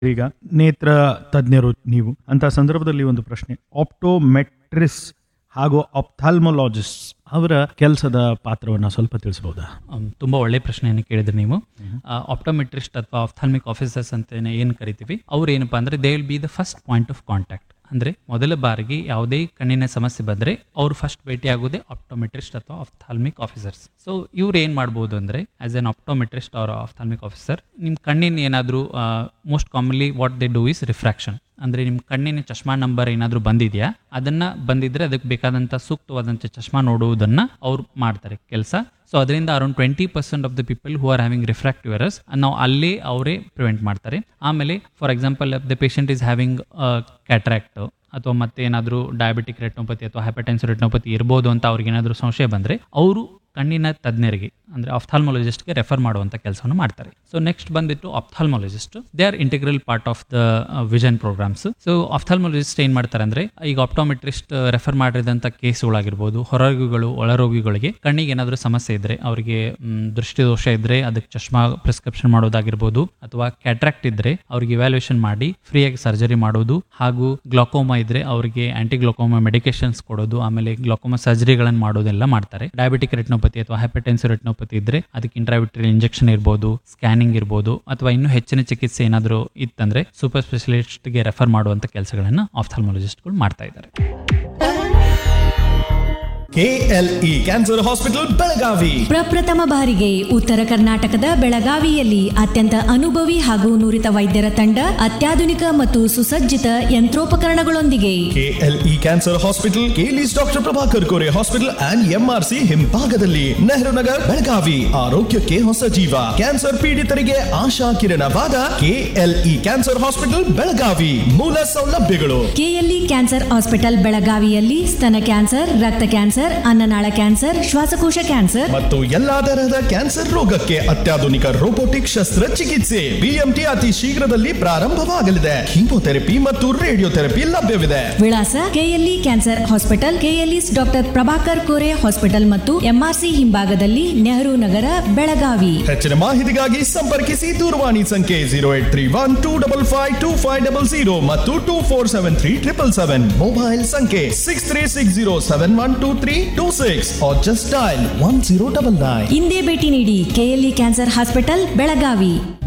ಈಗ ನೇತ್ರ ತಜ್ಞರು ನೀವು ಅಂತ ಸಂದರ್ಭದಲ್ಲಿ ಒಂದು ಪ್ರಶ್ನೆ ಆಪ್ಟೋಮೆಟ್ರಿಸ್ ಹಾಗೂ ಆಪ್ಥಾಲ್ಮೊಲಾಜಿಸ್ಟ್ ಅವರ ಕೆಲಸದ ಪಾತ್ರವನ್ನ ಸ್ವಲ್ಪ ತಿಳಿಸಬಹುದಾ ಅಮ್, ತುಂಬ ಒಳ್ಳೆ ಪ್ರಶ್ನೆಯನ್ನು ಕೇಳಿದ್ರಿ ನೀವು ಆಪ್ಟೋಮೆಟ್ರಿಸ್ಟ್ ಅಥವಾ ಆಫ್ಥಾಲ್ಮಿಕ್ ಆಫೀಸರ್ಸ್ ಅಂತ ಏನು ಕರಿತೀವಿ ಅವ್ರು ಏನಪ್ಪಾ ಅಂದ್ರೆ they will be the first point of contact ಅಂದ್ರೆ ಮೊದಲ ಬಾರಿಗೆ ಯಾವುದೇ ಕಣ್ಣಿನ ಸಮಸ್ಯೆ ಬಂದ್ರೆ ಅವ್ರು ಫಸ್ಟ್ ಭೇಟಿಯಾಗೋದೇ ಆಪ್ಟೋಮೆಟ್ರಿಸ್ಟ್ ಅಥವಾ ಆಫ್ಥಾಲ್ಮಿಕ್ ಆಫೀಸರ್ಸ್ ಸೊ ಇವ್ರು ಏನು ಮಾಡ್ಬೋದು ಅಂದ್ರೆ ಆಸ್ ಎನ್ ಆಪ್ಟೋಮೆಟ್ರಿಸ್ಟ್ ಅವರ ಆಫ್ಥಾಲ್ಮಿಕ್ ಆಫೀಸರ್ ನಿಮ್ಮ ಕಣ್ಣಿನ ಏನಾದರೂ most commonly what they do is refraction ಅಂದ್ರೆ ನಿಮ್ಮ ಕಣ್ಣಿನ ಚಶ್ಮಾ ನಂಬರ್ ಏನಾದರೂ ಬಂದಿದೆಯಾ ಅದನ್ನ ಬಂದಿದ್ರೆ ಅದಕ್ಕೆ ಬೇಕಾದಂಥ ಸೂಕ್ತವಾದಂಥ ಚಶ್ಮಾ ನೋಡುವುದನ್ನ ಅವ್ರು ಮಾಡ್ತಾರೆ ಕೆಲಸ ಸೊ ಅದರಿಂದ around twenty percent of the people who are having refractive errors ನಾವು ಅಲ್ಲೇ ಅವರೇ ಪ್ರಿವೆಂಟ್ ಮಾಡ್ತಾರೆ ಆಮೇಲೆ for example the patient is having cataract ಅಥವಾ ಮತ್ತೆ ಏನಾದರೂ ಡಯಾಬಿಟಿಕ್ ರೆಟ್ನೋಪತಿ ಅಥವಾ ಹೈಪಟೆನ್ಸ್ ರೆಟ್ನೋಪತಿ ಇರ್ಬೋದು ಅಂತ ಅವ್ರಿಗೆ ಏನಾದರೂ ಸಂಶಯ ಬಂದರೆ ಅವರು ಕಣ್ಣಿನ ತಜ್ಞರಿಗೆ ಅಂದರೆ ಆಫ್ಥಾಲ್ಮಾಲಜಿಸ್ಟ್ಗೆ ರೆಫರ್ ಮಾಡುವಂಥ ಕೆಲಸವನ್ನು ಮಾಡ್ತಾರೆ ಸೊ ನೆಕ್ಸ್ಟ್ ಬಂದಿಟ್ಟು ophthalmologist they are integral part of the vision programmes so ophthalmologist ಏನು ಮಾಡ್ತಾರೆ ಅಂದರೆ ಈಗ ಆಪ್ಟೋಮೆಟ್ರಿಸ್ಟ್ ರೆಫರ್ ಮಾಡಿದಂಥ ಕೇಸ್ಗಳಾಗಿರ್ಬೋದು ಹೊರರೋಗಿಗಳು ಒಳರೋಗಿಗಳಿಗೆ ಕಣ್ಣಿಗೆ ಏನಾದರೂ ಸಮಸ್ಯೆ ಇದ್ದರೆ ಅವರಿಗೆ ಮ್, ದೃಷ್ಟಿದೋಷ ಇದ್ದರೆ ಅದಕ್ಕೆ ಚಶ್ಮಾ ಪ್ರಿಸ್ಕ್ರಿಪ್ಷನ್ ಮಾಡೋದಾಗಿರ್ಬೋದು ಅಥವಾ ಕ್ಯಾಟ್ರಾಕ್ಟ್ ಇದ್ದರೆ ಅವ್ರಿಗೆ ಇವ್ಯಾಲ್ಯೂಯೇಷನ್ ಮಾಡಿ ಫ್ರೀಯಾಗಿ ಸರ್ಜರಿ ಮಾಡೋದು ಹಾಗೂ ಗ್ಲಾಕೋಮಾ ಇದ್ರೆ ಅವರಿಗೆ ಆಂಟಿ ಗ್ಲಾಕೋಮಾ ಮೆಡಿಕೇಶನ್ಸ್ ಕೊಡೋದು ಆಮೇಲೆ ಗ್ಲಾಕೋಮಾ ಸರ್ಜರಿಗಳನ್ನು ಮಾಡೋದೆಲ್ಲ ಮಾಡ್ತಾರೆ ಡಯಾಬಿಟಿಕ್ ರೆಟ್ನೋಪತಿ ಅಥವಾ ಹೈಪರ್ಟೆನ್ಸಿವ್ ರೆಟ್ನೋಪತಿ ಇದ್ರೆ ಅದಕ್ಕೆ ಇಂಟ್ರಾವಿಟ್ರಿಯಲ್ ಇಂಜೆಕ್ಷನ್ ಇರ್ಬೋದು ಸ್ಕ್ಯಾನಿಂಗ್ ಇರ್ಬೋದು ಅಥವಾ ಇನ್ನೂ ಹೆಚ್ಚಿನ ಚಿಕಿತ್ಸೆ ಏನಾದರೂ ಇತ್ತಂದ್ರೆ ಸೂಪರ್ ಸ್ಪೆಷಲಿಸ್ಟ್ಗೆ ರೆಫರ್ ಮಾಡುವಂಥ ಕೆಲಸಗಳನ್ನು ಆಫ್ಥಾಲ್ಮಾಲಜಿಸ್ಟ್ಗಳು ಮಾಡ್ತಾ ಇದ್ದಾರೆ ಕೆಎಲ್ಇ ಕ್ಯಾನ್ಸರ್ ಹಾಸ್ಪಿಟಲ್ ಬೆಳಗಾವಿ ಪ್ರಪ್ರಥಮ ಬಾರಿಗೆ ಉತ್ತರ ಕರ್ನಾಟಕದ ಬೆಳಗಾವಿಯಲ್ಲಿ ಅತ್ಯಂತ ಅನುಭವಿ ಹಾಗೂ ನುರಿತ ವೈದ್ಯರ ತಂಡ ಅತ್ಯಾಧುನಿಕ ಮತ್ತು ಸುಸಜ್ಜಿತ ಯಂತ್ರೋಪಕರಣಗಳೊಂದಿಗೆ KLE cancer hospital KLE's doctor Prabhakar Kore hospital and MRC ಹಿಂಭಾಗದಲ್ಲಿ ನೆಹರು ನಗರ್ ಬೆಳಗಾವಿ ಆರೋಗ್ಯಕ್ಕೆ ಹೊಸ ಜೀವ ಕ್ಯಾನ್ಸರ್ ಪೀಡಿತರಿಗೆ ಆಶಾ ಕಿರಣವಾದ ಕೆಎಲ್ಇ ಕ್ಯಾನ್ಸರ್ ಹಾಸ್ಪಿಟಲ್ ಬೆಳಗಾವಿ ಮೂಲ ಸೌಲಭ್ಯಗಳು ಕೆಎಲ್ಇ ಕ್ಯಾನ್ಸರ್ ಹಾಸ್ಪಿಟಲ್ ಬೆಳಗಾವಿಯಲ್ಲಿ ಸ್ತನ ಕ್ಯಾನ್ಸರ್ ರಕ್ತ ಕ್ಯಾನ್ಸರ್ ಅನ್ನನಾಳ ಕ್ಯಾನ್ಸರ್ ಶ್ವಾಸಕೋಶ ಕ್ಯಾನ್ಸರ್ ಮತ್ತು ಎಲ್ಲಾ ತರಹದ ಕ್ಯಾನ್ಸರ್ ರೋಗಕ್ಕೆ ಅತ್ಯಾಧುನಿಕ ರೋಬೋಟಿಕ್ ಶಸ್ತ್ರಚಿಕಿತ್ಸೆ ಬಿಎಂಟಿ ಅತಿ ಶೀಘ್ರದಲ್ಲಿ ಪ್ರಾರಂಭವಾಗಲಿದೆ ಕೀಮೋಥೆರಪಿ ಮತ್ತು ರೇಡಿಯೋಥೆರಪಿ ಲಭ್ಯವಿದೆ ವಿಳಾಸ KLE cancer hospital KLE's doctor Prabhakar Kore hospital ಮತ್ತು ಎಂಆರ್ಸಿ ಹಿಂಭಾಗದಲ್ಲಿ ನೆಹರು ನಗರ ಬೆಳಗಾವಿ ಹೆಚ್ಚಿನ ಮಾಹಿತಿಗಾಗಿ ಸಂಪರ್ಕಿಸಿ ದೂರವಾಣಿ ಸಂಖ್ಯೆ zero eight three one two double five two five double zero ಮತ್ತು two four seven three triple seven mobile ಸಂಖ್ಯೆ six three six zero seven one two three two six just dial one zero double nine ಇಂದೇ ಭೇಟಿ ನೀಡಿ KLE cancer hospital Belagavi